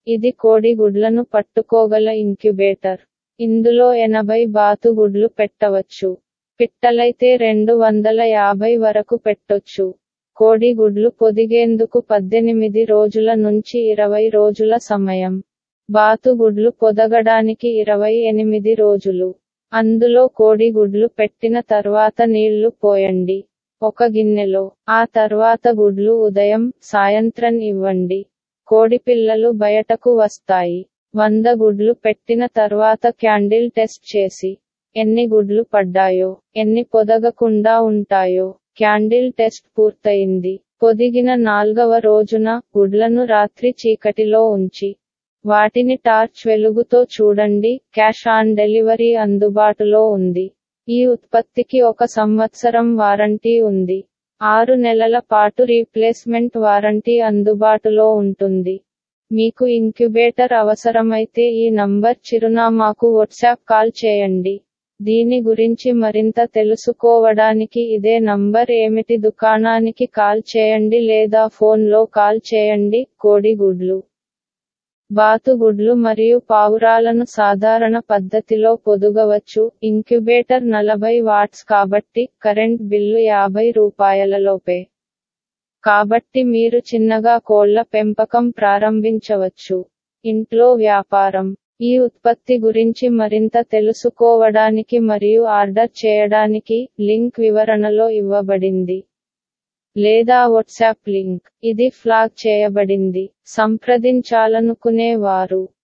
ఇది కోడి గుడ్లను పట్టుకోగల ఇంక్యుబేటర్ ఇందులో ఎనభై బాతు గుడ్లు పెట్టవచ్చు పిట్టలైతే రెండు వందల యాభై వరకు పెట్టొచ్చు కోడి గుడ్లు పొదిగేందుకు పద్దెనిమిది రోజుల నుంచి ఇరవై రోజుల సమయం బాతు గుడ్లు పొదగడానికి ఇరవై ఎనిమిది రోజులు అందులో కోడి గుడ్లు పెట్టిన తర్వాత నీళ్లు పోయండి ఒక గిన్నెలో ఆ తర్వాత గుడ్లు ఉదయం సాయంత్రం ఇవ్వండి కోడిపిల్లలు బయటకు వస్తాయి వంద గుడ్లు పెట్టిన తర్వాత క్యాండిల్ టెస్ట్ చేసి ఎన్ని గుడ్లు పడ్డాయో ఎన్ని పొదగకుండా ఉంటాయో క్యాండిల్ టెస్ట్ పూర్తయింది పొదిగిన నాల్గవ రోజున గుడ్లను రాత్రి చీకటిలో ఉంచి వాటిని టార్చ్ వెలుగుతో చూడండి క్యాష్ ఆన్ డెలివరీ అందుబాటులో ఉంది ఈ ఉత్పత్తికి ఒక సంవత్సరం వారంటీ ఉంది ఆరు నెలల పాటు రీప్లేస్మెంట్ వారంటీ అందుబాటులో ఉంటుంది మీకు ఇంక్యుబేటర్ అవసరమైతే ఈ నంబర్ చిరునామాకు వాట్సాప్ కాల్ చేయండి దీని గురించి మరింత తెలుసుకోవడానికి ఇదే నంబర్ ఏమిటి దుకాణానికి కాల్ చేయండి లేదా ఫోన్లో కాల్ చేయండి కోడిగుడ్లు బాతుగుడ్లు మరియు పావురాలను సాధారణ పద్ధతిలో పొదుగవచ్చు ఇంక్యుబేటర్ నలభై వాట్స్ కాబట్టి కరెంట్ బిల్లు యాభై రూపాయలలోపే కాబట్టి మీరు చిన్నగా కోళ్ల పెంపకం ప్రారంభించవచ్చు ఇంట్లో వ్యాపారం ఈ ఉత్పత్తి గురించి మరింత తెలుసుకోవడానికి మరియు ఆర్డర్ చేయడానికి లింక్ వివరణలో ఇవ్వబడింది లేదా వాట్సాప్ లింక్ ఇది ఫ్లాగ్ చేయబడింది సంప్రదించాలనుకునే వారు